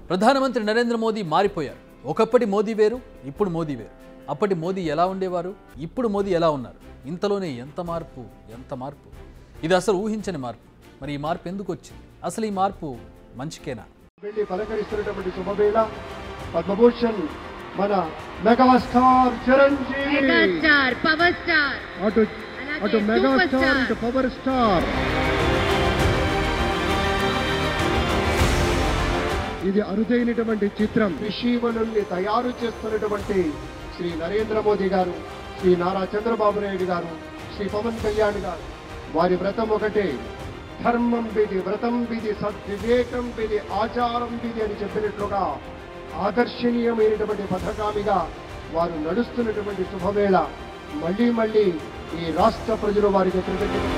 ప్రధానమంత్రి నరేంద్ర మోదీ మారిపోయారు ఒకప్పటి మోదీ వేరు ఇప్పుడు మోదీ వేరు అప్పటి మోదీ ఎలా ఉండేవారు ఇప్పుడు మోదీ ఎలా ఉన్నారు ఇంతలోనే ఎంత మార్పు ఎంత మార్పు ఇది అసలు ఊహించని మార్పు మరి ఈ మార్పు ఎందుకు వచ్చింది అసలు ఈ మార్పు మంచికేనా వెళ్ళి పలకరిస్తున్నటువంటి శుభవేళ పద్మభూషణ్ మన megastar Chiranjeevi megastar power star అటు అలాగే అటు సూపర్ మెగాస్టార్ స్టార్. ఇటు పవర్ స్టార్ ఇది అరుదైనటువంటి చిత్రం విషీవనుల్ని తయారు చేస్తున్నటువంటి శ్రీ నరేంద్ర మోదీ గారు శ్రీ నారా చంద్రబాబు నాయుడు గారు శ్రీ పవన్ కళ్యాణ్ గారు వారి వ్రతం ఒకటే ధర్మం విధి వ్రతం విధి సద్వివేకం విధి ఆచారం విధి అని చెప్పినట్లుగా ఆకర్షణీయమైనటువంటి పథకామిగా వారు నడుస్తున్నటువంటి శుభవేళ మళ్ళీ మళ్ళీ ఈ రాష్ట్ర ప్రజలు వారికి కృతజ్ఞతలు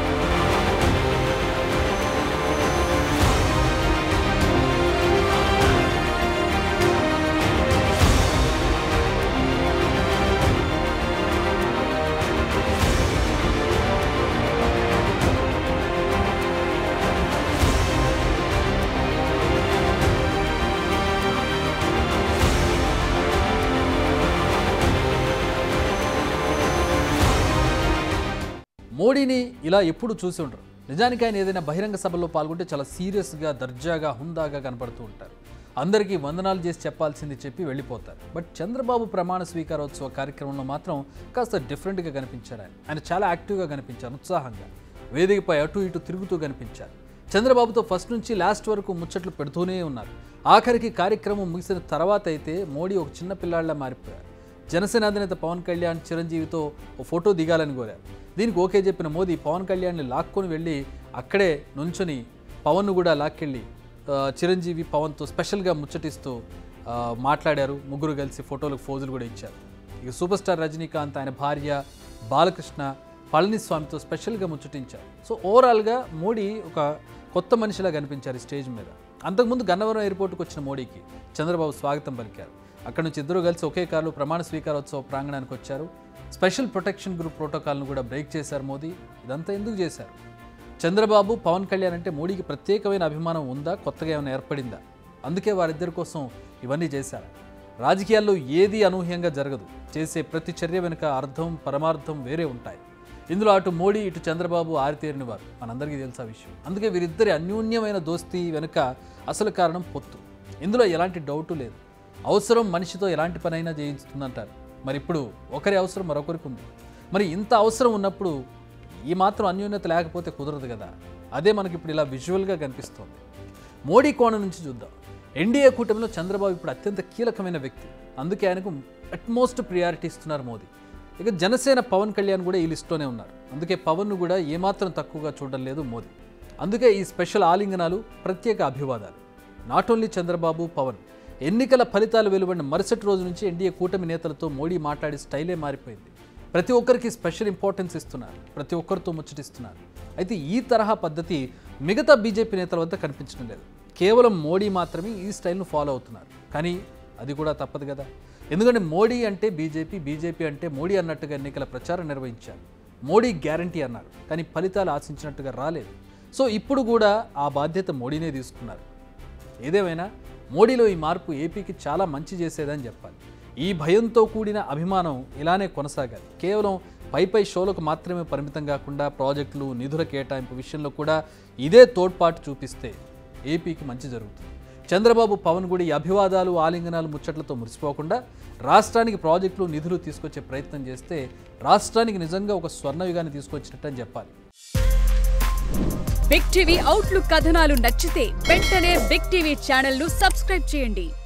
మోడీని ఇలా ఎప్పుడు చూసి ఉండరు నిజానికి ఆయన ఏదైనా బహిరంగ సభలో పాల్గొంటే చాలా సీరియస్గా దర్జాగా హుందాగా కనపడుతూ ఉంటారు అందరికీ వందనాలు చేసి చెప్పాల్సింది చెప్పి వెళ్ళిపోతారు బట్ చంద్రబాబు ప్రమాణ స్వీకారోత్సవ కార్యక్రమంలో మాత్రం కాస్త డిఫరెంట్గా కనిపించారు ఆయన ఆయన చాలా యాక్టివ్గా కనిపించారు ఉత్సాహంగా వేదికపై అటు ఇటు తిరుగుతూ కనిపించారు చంద్రబాబుతో ఫస్ట్ నుంచి లాస్ట్ వరకు ముచ్చట్లు పెడుతూనే ఉన్నారు ఆఖరికి కార్యక్రమం ముగిసిన తర్వాత అయితే మోడీ ఒక చిన్న పిల్లాడిలా మారిపోయారు జనసేన అధినేత పవన్ కళ్యాణ్ చిరంజీవితో ఓ ఫోటో దిగాలని కోరారు దీనికి ఓకే చెప్పిన మోదీ పవన్ కళ్యాణ్ని లాక్కొని వెళ్ళి అక్కడే నుంచొని పవన్ను కూడా లాక్కెళ్ళి ఆ, చిరంజీవి పవన్తో స్పెషల్గా ముచ్చటిస్తూ ఆ, మాట్లాడారు ముగ్గురు కలిసి ఫోటోలకు ఫోజులు కూడా ఇచ్చారు ఇక సూపర్ స్టార్ రజనీకాంత్ ఆయన భార్య బాలకృష్ణ పళనిస్వామితో స్పెషల్గా ముచ్చటించారు సో ఓవరాల్గా మోడీ ఒక కొత్త మనిషిలా కనిపించారు ఈ స్టేజ్ మీద అంతకుముందు గన్నవరం ఎయిర్పోర్ట్కి వచ్చిన మోడీకి చంద్రబాబు స్వాగతం పలికారు అక్కడ నుంచి ఇద్దరు కలిసి ఒకే కారులో ప్రమాణ స్వీకారోత్సవ ప్రాంగణానికి వచ్చారు స్పెషల్ ప్రొటెక్షన్ గ్రూప్ ప్రోటోకాల్ను కూడా బ్రేక్ చేశారు మోదీ ఇదంతా ఎందుకు చేశారు చంద్రబాబు పవన్ కళ్యాణ్ అంటే మోడీకి ప్రత్యేకమైన అభిమానం ఉందా కొత్తగా ఏమైనా ఏర్పడిందా అందుకే వారిద్దరి కోసం ఇవన్నీ చేశారు రాజకీయాల్లో ఏది అనూహ్యంగా జరగదు చేసే ప్రతి చర్య వెనుక అర్థం పరమార్థం వేరే ఉంటాయి ఇందులో అటు మోడీ ఇటు చంద్రబాబు ఆరితేరిన వారు మనందరికీ తెలుసా విషయం అందుకే వీరిద్దరి అన్యోన్యమైన దోస్తీ వెనుక అసలు కారణం పొత్తు ఇందులో ఎలాంటి డౌటు లేదు అవసరం మనిషితో ఎలాంటి పనైనా చేయిస్తుందంటారు మరి ఇప్పుడు ఒకరి అవసరం మరొకరికి ఉంది మరి ఇంత అవసరం ఉన్నప్పుడు ఈ మాత్రం అన్యోన్యత లేకపోతే కుదరదు కదా అదే మనకి ఇప్పుడు ఇలా విజువల్గా కనిపిస్తోంది మోడీ కోణం నుంచి చూద్దాం ఎన్డీఏ కూటమిలో చంద్రబాబు ఇప్పుడు అత్యంత కీలకమైన వ్యక్తి అందుకే ఆయనకు అట్మోస్ట్ ప్రియారిటీ ఇస్తున్నారు మోదీ ఇక జనసేన పవన్ కళ్యాణ్ కూడా ఈ లిస్టులోనే ఉన్నారు అందుకే పవన్ను కూడా ఏమాత్రం తక్కువగా చూడడం లేదు మోదీ అందుకే ఈ స్పెషల్ ఆలింగనాలు ప్రత్యేక అభివాదాలు నాట్ ఓన్లీ చంద్రబాబు పవన్ ఎన్నికల ఫలితాలు వెలువడిన మరుసటి రోజు నుంచి ఎన్డీఏ కూటమి నేతలతో మోడీ మాట్లాడే స్టైలే మారిపోయింది ప్రతి ఒక్కరికి స్పెషల్ ఇంపార్టెన్స్ ఇస్తున్నారు ప్రతి ఒక్కరితో ముచ్చటిస్తున్నారు అయితే ఈ తరహా పద్ధతి మిగతా బీజేపీ నేతల వద్ద కనిపించడం లేదు కేవలం మోడీ మాత్రమే ఈ స్టైల్ను ఫాలో అవుతున్నారు కానీ అది కూడా తప్పదు కదా ఎందుకంటే మోడీ అంటే బీజేపీ బీజేపీ అంటే మోడీ అన్నట్టుగా ఎన్నికల ప్రచారం నిర్వహించారు మోడీ గ్యారంటీ అన్నారు కానీ ఫలితాలు ఆశించినట్టుగా రాలేదు సో ఇప్పుడు కూడా ఆ బాధ్యత మోడీనే తీసుకున్నారు ఏదేమైనా మోడీలో ఈ మార్పు ఏపీకి చాలా మంచి చేసేదని చెప్పాలి ఈ భయంతో కూడిన అభిమానం ఇలానే కొనసాగాలి కేవలం పై పై షోలకు మాత్రమే పరిమితం కాకుండా ప్రాజెక్టులు నిధుల కేటాయింపు విషయంలో కూడా ఇదే తోడ్పాటు చూపిస్తే ఏపీకి మంచి జరుగుతుంది చంద్రబాబు పవన్ కూడా ఈ అభివాదాలు ఆలింగనాలు ముచ్చట్లతో మురిసిపోకుండా రాష్ట్రానికి ప్రాజెక్టులు నిధులు తీసుకొచ్చే ప్రయత్నం చేస్తే రాష్ట్రానికి నిజంగా ఒక స్వర్ణయుగాన్ని తీసుకొచ్చినట్టని చెప్పాలి బిగ్ టీవీ అవుట్లుక్ కథనాలు నచ్చితే వెంటనే బిగ్ టీవీ ఛానల్ ను సబ్స్క్రైబ్ చేయండి